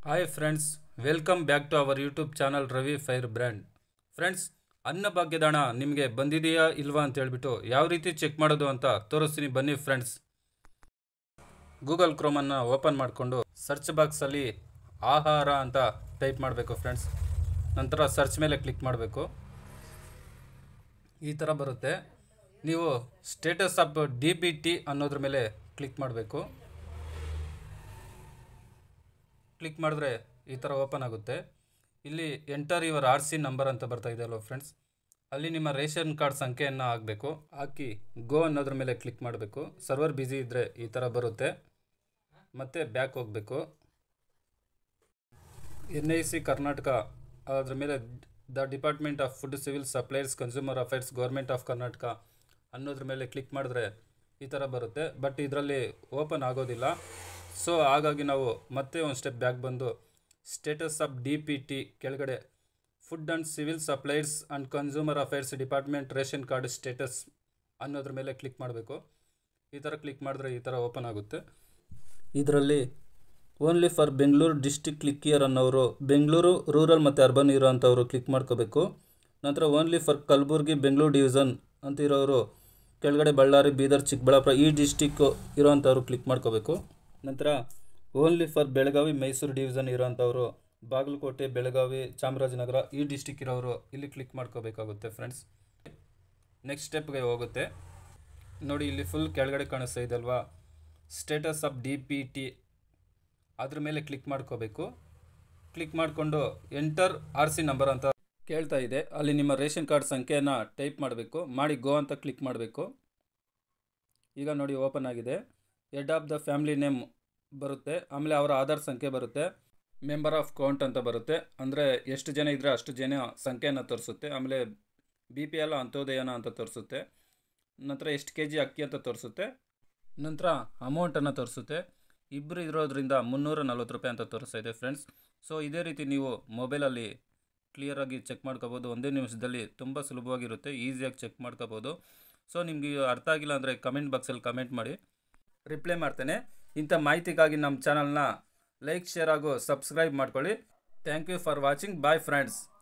hi friends welcome back to our YouTube channel Ravi fire brand friends ಅನ್ನಭಾಗ್ಯದ ಹಣ ನಿಮಗೆ ಬಂದಿದೆಯಾ ಇಲ್ವಾ ಅಂತ ಹೇಳ್ಬಿಟ್ಟು ಯಾವ ರೀತಿ ಚೆಕ್ ಮಾಡೋದು ಅಂತ ತೋರಿಸ್ತೀನಿ ಬನ್ನಿ ಫ್ರೆಂಡ್ಸ್ ಗೂಗಲ್ ಕ್ರೋಮನ್ನು ಓಪನ್ ಮಾಡಿಕೊಂಡು ಸರ್ಚ್ ಬಾಕ್ಸಲ್ಲಿ ಆಹಾರ ಅಂತ ಟೈಪ್ ಮಾಡಬೇಕು ಫ್ರೆಂಡ್ಸ್ ನಂತರ ಸರ್ಚ್ ಮೇಲೆ ಕ್ಲಿಕ್ ಮಾಡಬೇಕು ಈ ಥರ ಬರುತ್ತೆ ನೀವು status of D B T ಅನ್ನೋದ್ರ ಮೇಲೆ ಕ್ಲಿಕ್ ಮಾಡಬೇಕು ಕ್ಲಿಕ್ ಮಾಡಿದ್ರೆ ಈ ಥರ ಓಪನ್ ಆಗುತ್ತೆ ಇಲ್ಲಿ enter your R C number ಅಂತ ಬರ್ತಾ ಇದೆ ಅಲ್ವಾ ಫ್ರೆಂಡ್ಸ್ ಅಲ್ಲಿ ನಿಮ್ಮ ರೇಷನ್ ಕಾರ್ಡ್ ಸಂಖ್ಯೆಯನ್ನು ಹಾಕಬೇಕು ಹಾಕಿ ಗೋ ಅನ್ನೋದ್ರ ಮೇಲೆ ಕ್ಲಿಕ್ ಮಾಡಬೇಕು ಸರ್ವರ್ ಬ್ಯುಸಿ ಇದ್ದರೆ ಈ ಥರ ಬರುತ್ತೆ ಮತ್ತು ಬ್ಯಾಕ್ ಹೋಗಬೇಕು ಎನ್ ಐ ಸಿ ಕರ್ನಾಟಕ ಅದ್ರ ಮೇಲೆ the department of food civil supplies consumer affairs government of Karnataka ಅನ್ನೋದ್ರ ಮೇಲೆ ಕ್ಲಿಕ್ ಮಾಡಿದ್ರೆ ಈ ಥರ ಬರುತ್ತೆ ಬಟ್ ಇದರಲ್ಲಿ ಓಪನ್ ಆಗೋದಿಲ್ಲ ಸೊ ಹಾಗಾಗಿ ನಾವು ಮತ್ತೆ ಒಂದು ಸ್ಟೆಪ್ ಬ್ಯಾಕ್ ಬಂದು status of D P T ಕೆಳಗಡೆ food and civil supplies and consumer affairs department ration card status ಅನ್ನೋದ್ರ ಮೇಲೆ ಕ್ಲಿಕ್ ಮಾಡಬೇಕು ಈ ಥರ ಕ್ಲಿಕ್ ಮಾಡಿದ್ರೆ ಈ ಥರ ಓಪನ್ ಆಗುತ್ತೆ ಇದರಲ್ಲಿ only for Bengaluru district click ಇಯರ್ ಅನ್ನೋರು ಬೆಂಗಳೂರು ರೂರಲ್ ಮತ್ತು ಅರ್ಬನ್ ಇರೋ ಅಂಥವ್ರು ಕ್ಲಿಕ್ ಮಾಡ್ಕೋಬೇಕು ನಂತರ only for Kalaburagi Bengaluru division ಅಂತ ಇರೋರು ಕೆಳಗಡೆ ಬಳ್ಳಾರಿ ಬೀದರ್ ಚಿಕ್ಕಬಳ್ಳಾಪುರ ಈ ಡಿಸ್ಟಿಕ್ಕು ಇರೋವಂಥವ್ರು ಕ್ಲಿಕ್ ಮಾಡ್ಕೋಬೇಕು ನಂತರ only for Belagavi Mysuru division ಇರೋವಂಥವ್ರು ಬಾಗಲಕೋಟೆ ಬೆಳಗಾವಿ ಚಾಮರಾಜನಗರ ಈ ಡಿಸ್ಟಿಕ್ ಇರೋರು ಇಲ್ಲಿ ಕ್ಲಿಕ್ ಮಾಡ್ಕೋಬೇಕಾಗುತ್ತೆ ಫ್ರೆಂಡ್ಸ್ ನೆಕ್ಸ್ಟ್ ಸ್ಟೆಪ್ಗೆ ಹೋಗುತ್ತೆ ನೋಡಿ ಇಲ್ಲಿ ಫುಲ್ ಕೆಳಗಡೆ ಕಾಣಿಸ್ತಾ ಇದೆ ಅಲ್ವಾ status of D P T ಅದ್ರ ಮೇಲೆ ಕ್ಲಿಕ್ ಮಾಡ್ಕೋಬೇಕು ಕ್ಲಿಕ್ ಮಾಡಿಕೊಂಡು ಎಂಟರ್ ಆರ್ ಸಿ ನಂಬರ್ ಅಂತ ಕೇಳ್ತಾ ಇದೆ ಅಲ್ಲಿ ನಿಮ್ಮ ರೇಷನ್ ಕಾರ್ಡ್ ಸಂಖ್ಯೆಯನ್ನು ಟೈಪ್ ಮಾಡಬೇಕು ಮಾಡಿ ಗೋ ಅಂತ ಕ್ಲಿಕ್ ಮಾಡಬೇಕು ಈಗ ನೋಡಿ ಓಪನ್ ಆಗಿದೆ head of the family name ಬರುತ್ತೆ ಆಮೇಲೆ ಅವರ ಆಧಾರ್ ಸಂಖ್ಯೆ ಬರುತ್ತೆ ಮೆಂಬರ್ ಆಫ್ ಕೌಂಟ್ ಅಂತ ಬರುತ್ತೆ ಅಂದರೆ ಎಷ್ಟು ಜನ ಇದ್ದರೆ ಅಷ್ಟು ಜನ ಸಂಖ್ಯೆಯನ್ನು ತೋರಿಸುತ್ತೆ ಆಮೇಲೆ ಬಿ ಪಿ ಎಲ್ ಅಂತ್ಯೋದಯನ ಅಂತ ತೋರಿಸುತ್ತೆ ನಂತರ ಎಷ್ಟು ಕೆ ಜಿ ಅಕ್ಕಿ ಅಂತ ತೋರಿಸುತ್ತೆ ನಂತರ ಅಮೌಂಟನ್ನು ತೋರಿಸುತ್ತೆ ಇಬ್ಬರು ಇರೋದ್ರಿಂದ ಮುನ್ನೂರ ನಲ್ವತ್ತು ರೂಪಾಯಿ ಅಂತ ತೋರಿಸ್ತಾ ಇದೆ ಫ್ರೆಂಡ್ಸ್ ಸೊ ಇದೇ ರೀತಿ ನೀವು ಮೊಬೈಲಲ್ಲಿ ಕ್ಲಿಯರಾಗಿ ಚೆಕ್ ಮಾಡ್ಕೋಬೋದು ಒಂದೇ ನಿಮಿಷದಲ್ಲಿ ತುಂಬ ಸುಲಭವಾಗಿರುತ್ತೆ ಈಸಿಯಾಗಿ ಚೆಕ್ ಮಾಡ್ಕೋಬೋದು ಸೊ ನಿಮಗೆ ಅರ್ಥ ಆಗಿಲ್ಲ ಅಂದರೆ ಕಮೆಂಟ್ ಬಾಕ್ಸಲ್ಲಿ ಕಮೆಂಟ್ ಮಾಡಿ ರಿಪ್ಲೈ ಮಾಡ್ತೇನೆ ಇಂಥ ಮಾಹಿತಿಗಾಗಿ ನಮ್ಮ ಚಾನಲ್ನ ಲೈಕ್ ಶೇರ್ ಹಾಗೂ ಸಬ್ಸ್ಕ್ರೈಬ್ ಮಾಡ್ಕೊಳ್ಳಿ thank you for watching bye friends